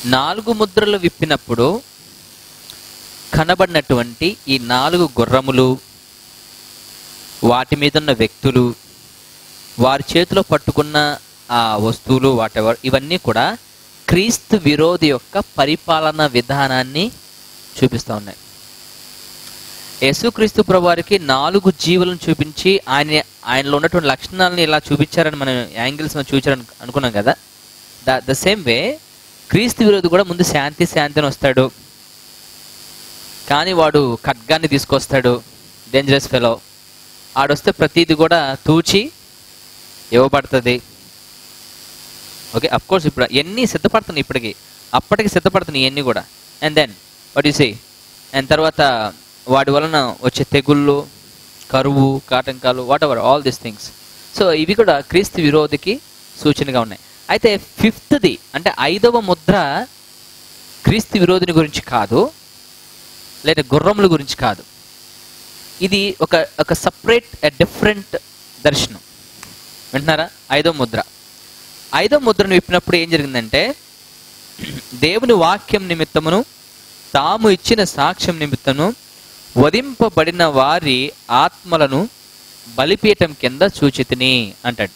నాలుగు ముద్రలు విప్పినప్పుడు కనబడినటువంటి ఈ నాలుగు గుర్రములు వాటి మీద ఉన్న వ్యక్తులు వారి చేతిలో పట్టుకున్న ఆ వస్తువులు వాటెవర్ ఇవన్నీ కూడా క్రీస్తు విరోధి యొక్క పరిపాలన విధానాన్ని చూపిస్తూ ఉన్నాయి యేసుక్రీస్తు ప్రభువారికి నాలుగు జీవులను చూపించి ఆయన ఆయనలో ఉన్నటువంటి లక్షణాలను ఇలా చూపించారని మనం యాంగిల్స్ మనం చూపించారని అనుకున్నాం కదా ద ద సేమ్ వే క్రీస్తు విరోధి కూడా ముందు శాంతి శాంతి అని వస్తాడు కానీ వాడు ఖడ్గాన్ని తీసుకొస్తాడు డేంజరస్ ఫెలో ఆడొస్తే ప్రతిదీ కూడా తూచి ఇవ్వబడుతుంది ఓకే అఫ్ కోర్స్ ఇప్పుడు ఎన్ని సిద్ధపడుతున్నాయి ఇప్పటికి అప్పటికి సిద్ధపడుతున్నాయి ఇవన్నీ కూడా and then what you say and తర్వాత వాటి వలన వచ్చే తెగుళ్ళు కరువు కాటంకాలు whatever all this things so ఇవి కూడా క్రీస్తు విరోధికి సూచనగా ఉన్నాయి అయితే ఫిఫ్త్ది అంటే ఐదవ ముద్ర క్రీస్తు విరోధిని గురించి కాదు లేదా గుర్రముల గురించి కాదు ఇది ఒక ఒక సపరేట్ డిఫరెంట్ దర్శనం వింటున్నారా ఐదో ముద్ర ఐదో ముద్రను విప్పినప్పుడు ఏం జరిగిందంటే దేవుని వాక్యం నిమిత్తమును తాము ఇచ్చిన సాక్ష్యం నిమిత్తము వధింపబడిన వారి ఆత్మలను బలిపీఠం కింద సూచితిని అంటాడు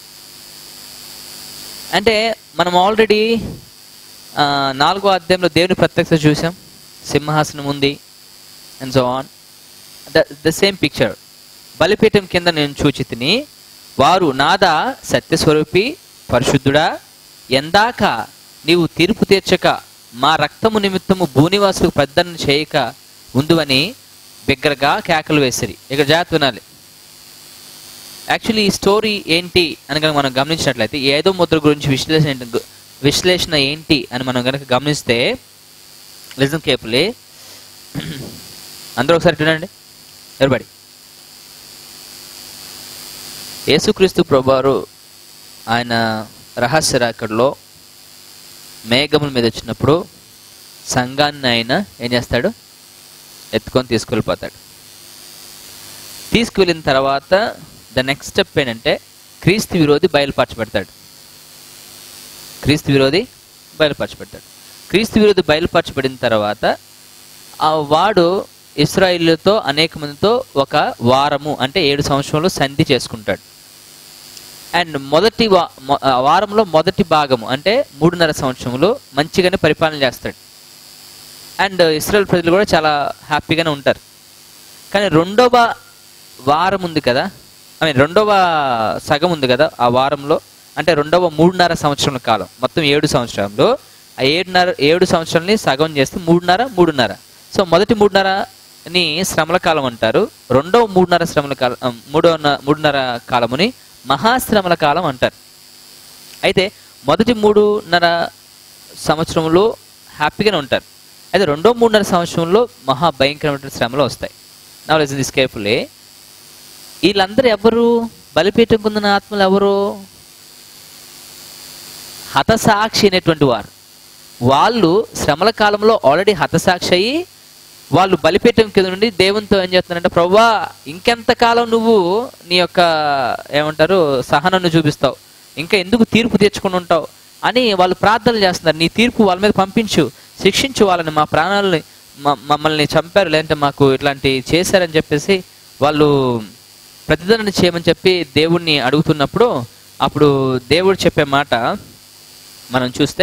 అంటే మనం ఆల్రెడీ నాలుగో అధ్యాయంలో దేవుని ప్రత్యక్ష చూసాం సింహాసనం ఉంది and so on the the same picture బలిపీఠం కింద నేను చూచితిని వారు నాదా సత్యస్వరూపి పరిశుద్ధుడా ఎందాక నీవు తీర్పు తీర్చక మా రక్తము నిమిత్తము భూనివాసులకు పెద్దను చేయక ఉందువని బిగ్గరగా కేకలు వేసిరి ఇక్కడ జాగ్రత్త వినాలి యాక్చువల్లీ ఈ స్టోరీ ఏంటి అని కనుక మనం గమనించినట్లయితే ఏదో ముద్ర గురించి విశ్లేషణ ఏంటి- విశ్లేషణ ఏంటి అని మనం కనుక గమనిస్తే లిజన్ కేర్ఫుల్లీ అందరూ ఒకసారి వినండి ఎవరిబడి యేసుక్రీస్తు ప్రభువారు ఆయన రహస్య రాకడలో మేఘముల మీద వచ్చినప్పుడు సంఘాన్ని ఆయన ఏం చేస్తాడు ఎత్తుకొని తీసుకెళ్ళిపోతాడు తీసుకువెళ్ళిన తర్వాత ద నెక్స్ట్ స్టెప్ ఏంటంటే క్రీస్తు విరోధి బయలుపరచబెడతాడు క్రీస్తు విరోధి బయలుపరచబెడతాడు క్రీస్తు విరోధి బయలుపరచబడిన తర్వాత ఆ వాడు ఇస్రాయిల్తో అనేక మందితో ఒక వారము అంటే ఏడు సంవత్సరంలో సంధి చేసుకుంటాడు అండ్ మొదటి వా- మొ- ఆ వారంలో మొదటి భాగము అంటే మూడున్నర సంవత్సరంలో మంచిగానే పరిపాలన చేస్తాడు అండ్ ఇస్రాయల్ ప్రజలు కూడా చాలా హ్యాపీగానే ఉంటారు కానీ రెండవ వారం ఉంది కదా ఐ మీన్ రెండవ సగం ఉంది కదా ఆ వారంలో అంటే రెండవ మూడున్నర సంవత్సరం కాలం మొత్తం ఏడు సంవత్సరంలో ఆ ఏడున్నర ఏడు సంవత్సరాలని సగం చేస్తే మూడున్నర మూడున్నర సో మొదటి మూడున్నరని శ్రమల కాలం అంటారు రెండవ మూడున్నర శ్రమల కాలం ఆ, మూడవ న- మూడున్నర కాలముని మహాశ్రమల కాలం అంటారు అయితే మొదటి మూడున్నర సంవత్సరంలో హ్యాపీగానే ఉంటారు అయితే రెండో మూడున్నర సంవత్సరంలో మహా భయంకరమైన శ్రమలు వస్తాయి నా లిజన్ దిస్ కేర్ఫుల్లీ వీళ్ళందరూ ఎవరు బలిపీఠం పొందిన ఆత్మలు ఎవరు హతసాక్షి అయినటువంటి వారు వాళ్ళు శ్రమల కాలంలో ఆల్రెడీ హతసాక్షి అయ్యి వాళ్ళు బలిపీఠం కింద నుండి దేవునితో ఏం చేస్తున్నారంటే ప్రవ్వా ఇంకెంతకాలం నువ్వు నీ యొక్క ఏమంటారు సహనాన్ని చూపిస్తావు ఇంకా ఎందుకు తీర్పు తీర్చుకుని ఉంటావు అని వాళ్ళు ప్రార్థనలు చేస్తున్నారు నీ తీర్పు వాళ్ళ మీద పంపించు శిక్షించు వాళ్ళని మా ప్రాణాలని మ- మమ్మల్ని చంపారు లేదంటే మాకు ఇట్లాంటి చేశారని చెప్పేసి వాళ్ళు ప్రతిదానాన్ని చేయమని చెప్పి దేవుణ్ణి అడుగుతున్నప్పుడు అప్పుడు దేవుడు చెప్పే మాట మనం చూస్తే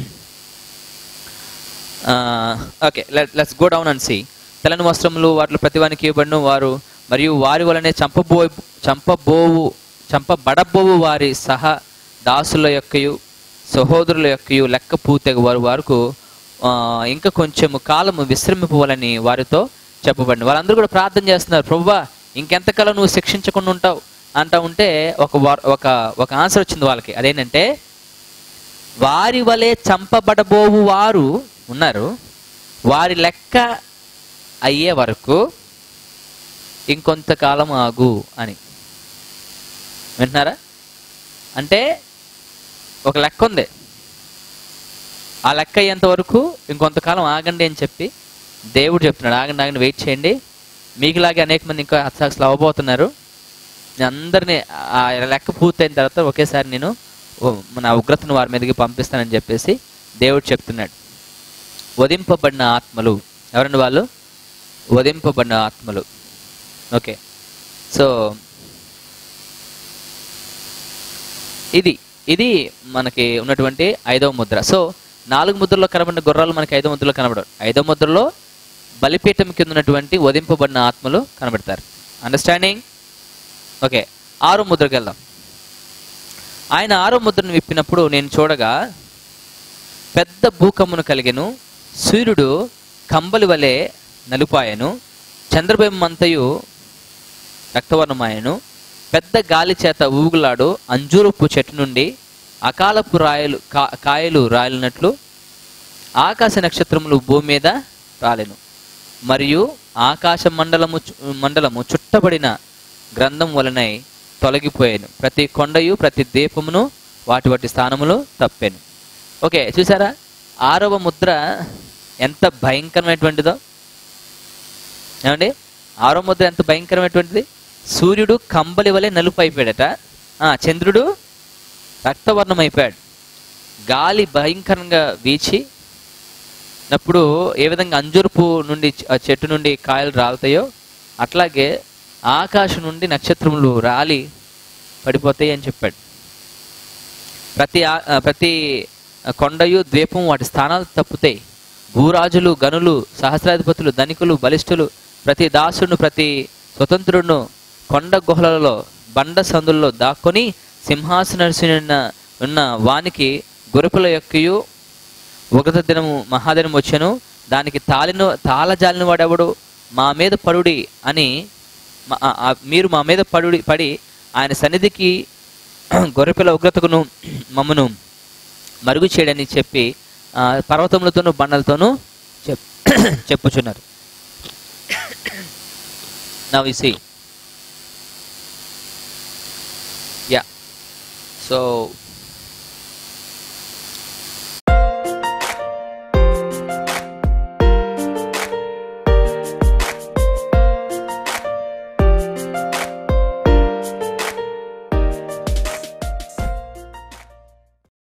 okay let's go down and see తెల్లని వస్త్రములు వాటిలో ప్రతివానికి ఇవ్వబడిన వారు మరియు వారి వలనే చంపబో చంపబోవు చంపబడబోవు వారి సహా దాసుల యొక్కయు సహోదరుల యొక్కయు లెక్క పూర్తగు వారు వరకు ఆ, ఇంకా కొంచెము కాలము విశ్రమింపవాలని వారితో చెప్పబడింది వాళ్ళందరూ కూడా ప్రార్థన చేస్తున్నారు ప్రభువా ఇంకెంతకాలం నువ్వు శిక్షించకుండా ఉంటావు అంటా ఉంటే ఒక వార్- ఒక ఒక ఆన్సర్ వచ్చింది వాళ్ళకి అదేంటంటే వారి వలె చంపబడబోవు వారు ఉన్నారు వారి లెక్క అయ్యే వరకు ఇంకొంతకాలం ఆగు అని వింటున్నారా అంటే ఒక లెక్క ఉంది ఆ లెక్క అయ్యేంత వరకు ఇంకొంతకాలం ఆగండి అని చెప్పి దేవుడు చెప్తున్నాడు ఆగండి ఆగండి వెయిట్ చేయండి మీకులాగే అనేక మంది ఇంకా హత్సాక్షులు అవ్వబోతున్నారు నేను అందరినీ ఆ లెక్క పూర్తయిన తర్వాత ఒకేసారి నేను ఓ- నా ఉగ్రతను వారి మీదకి పంపిస్తానని చెప్పేసి దేవుడు చెప్తున్నాడు వధింపబడిన ఆత్మలు ఎవరండి వాళ్ళు వధింపబడిన ఆత్మలు ఓకే సో ఇది ఇది మనకి ఉన్నటువంటి ఐదవ ముద్ర సో నాలుగు ముద్రలో కనబడిన గుర్రాలు మనకి ఐదవ ముద్రలో కనబడవు ఐదవ ముద్రలో బలిపీఠం కింద ఉన్నటువంటి వధింపబడిన ఆత్మలు కనబడతారు అండర్స్టాండింగ్ ఓకే ఆరో ముద్రకి వెళ్దాం ఆయన ఆరో ముద్రను విప్పినప్పుడు నేను చూడగా పెద్ద భూకమ్మును కలిగెను సూర్యుడు కంబలి వలె నలుపాయను చంద్రబింబంతయు రక్తవర్ణమాయను పెద్ద గాలి చేత ఊగులాడు అంజూరపు చెట్టు నుండి అకాలపు రాయలు కా కాయలు రాలినట్లు ఆకాశ నక్షత్రములు భూమి మీద రాలెను మరియు ఆకాశ మండలము చు- మండలము చుట్టబడిన గ్రంథం వలనై తొలగిపోయాను ప్రతి కొండయు ప్రతి దీపమును వాటి వాటి స్థానములు తప్పాను ఓకే చూసారా ఆరవ ముద్ర ఎంత భయంకరమైనటువంటిదో ఏమండి ఆరో ముద్ర ఎంత భయంకరమైనటువంటిది సూర్యుడు కంబలి వలె నలుపు అయిపోయాడట ఆ, చంద్రుడు రక్తవర్ణం అయిపోయాడు గాలి భయంకరంగా వీచి నప్పుడు ఏ విధంగా అంజురుపు నుండి చ- ఆ చెట్టు నుండి కాయలు రాలుతాయో అట్లాగే ఆకాశం నుండి నక్షత్రములు రాలి పడిపోతాయి అని చెప్పాడు ప్రతి ఆ- ఆ, ప్రతి కొండయు ద్వీపం వాటి స్థానాలు తప్పుతాయి భూరాజులు గనులు సహస్రాధిపతులు ధనికులు బలిష్ఠులు ప్రతి దాసును ప్రతి స్వతంత్రుడును కొండ గుహలలో బండ సందుల్లో దాక్కొని సింహాసనసిన ఉన్న వానికి గురపుల యొక్కయు ఉగ్రత దినము మహాదినం వచ్చాను దానికి తాలిన తాళజాలిన వాడెవడు మా మీద పడుడి అని మా- ఆ- ఆ- మీరు మా మీద పడుడి పడి ఆయన సన్నిధికి గొర్రెపిల్ల ఉగ్రతకును మమ్మను మరుగు చేయడని చెప్పి ఆ, పర్వతములతోనూ బండలతోనూ చెప్ చెప్పుచున్నారు నవ్ see యా సో